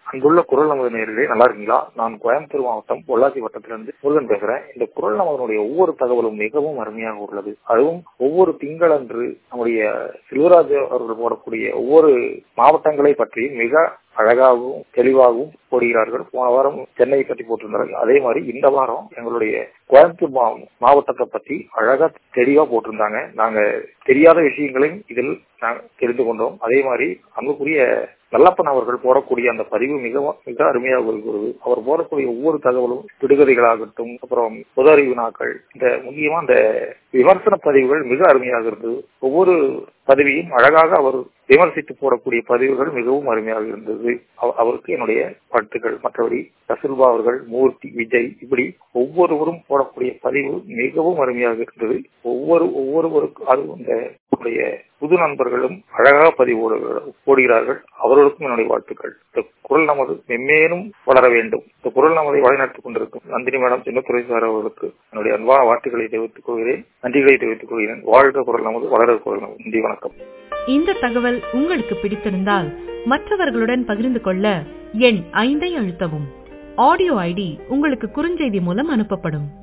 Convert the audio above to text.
அங்குள்ள குரல் நமது நேரிலே நல்லா இருக்கீங்களா நான் கோயம்புத்தூர் மாவட்டம் பொள்ளாச்சி வட்டத்திலிருந்து முருகன் பேசுறேன் இந்த குரல் நமதனுடைய ஒவ்வொரு தகவலும் மிகவும் அருமையாக உள்ளது அதுவும் ஒவ்வொரு திங்களன்று நம்முடைய செல்வராஜ் அவர்கள் போடக்கூடிய ஒவ்வொரு மாவட்டங்களை பற்றியும் மிக அழகாகவும் தெளிவாகவும் போடுகிறார்கள் போன வாரம் சென்னையை பற்றி போட்டிருந்தார்கள் அதே மாதிரி இந்த வாரம் எங்களுடைய கோயம்புத்தூர் மாவட்டத்தை பத்தி அழகா தெளிவா போட்டிருந்தாங்க நாங்க தெரியாத விஷயங்களையும் இதில் நாங்கள் தெரிந்து கொண்டோம் அதே மாதிரி அன்புக்குரிய நல்லப்பன் அவர்கள் போடக்கூடிய அந்த பதிவு மிக மிக அருமையாக இருக்கிறது அவர் போடக்கூடிய ஒவ்வொரு தகவலும் விடுகதைகளாகட்டும் அப்புறம் பொது அறிவு நாட்கள் இந்த முக்கியமா அந்த விமர்சன பதிவுகள் மிக அருமையாக இருந்தது ஒவ்வொரு பதவியும் அழகாக அவர் விமர்சித்து போடக்கூடிய பதிவுகள் மிகவும் அருமையாக இருந்தது அவருக்கு என்னுடைய வாழ்த்துக்கள் மற்றபடி ரசுல்பா அவர்கள் மூர்த்தி விஜய் இப்படி ஒவ்வொருவரும் போடக்கூடிய பதிவு மிகவும் அருமையாக இருந்தது ஒவ்வொரு ஒவ்வொருவருக்கும் அது இந்த புது நண்பர்களும் அழகாக பதிவு போடுகிறார்கள் அவர்களுக்கும் என்னுடைய வாழ்த்துக்கள் இந்த குரல் நமது மென்மேலும் வளர வேண்டும் இந்த குரல் நமதை வழிநடத்திக் கொண்டிருக்கும் நந்தினி மேடம் சின்னத்துறை சார் அவர்களுக்கு என்னுடைய அன்பான வாழ்த்துக்களை தெரிவித்துக் கொள்கிறேன் நன்றிகளை தெரிவித்துக் கொள்கிறேன் வாழ்க குரல் நமது வளர குரல் நமது நன்றி வணக்கம் இந்த தகவல் உங்களுக்கு பிடித்திருந்தால் மற்றவர்களுடன் பகிர்ந்து கொள்ள எண் ஐந்தை அழுத்தவும் ஆடியோ ஐடி உங்களுக்கு குறுஞ்செய்தி மூலம் அனுப்பப்படும்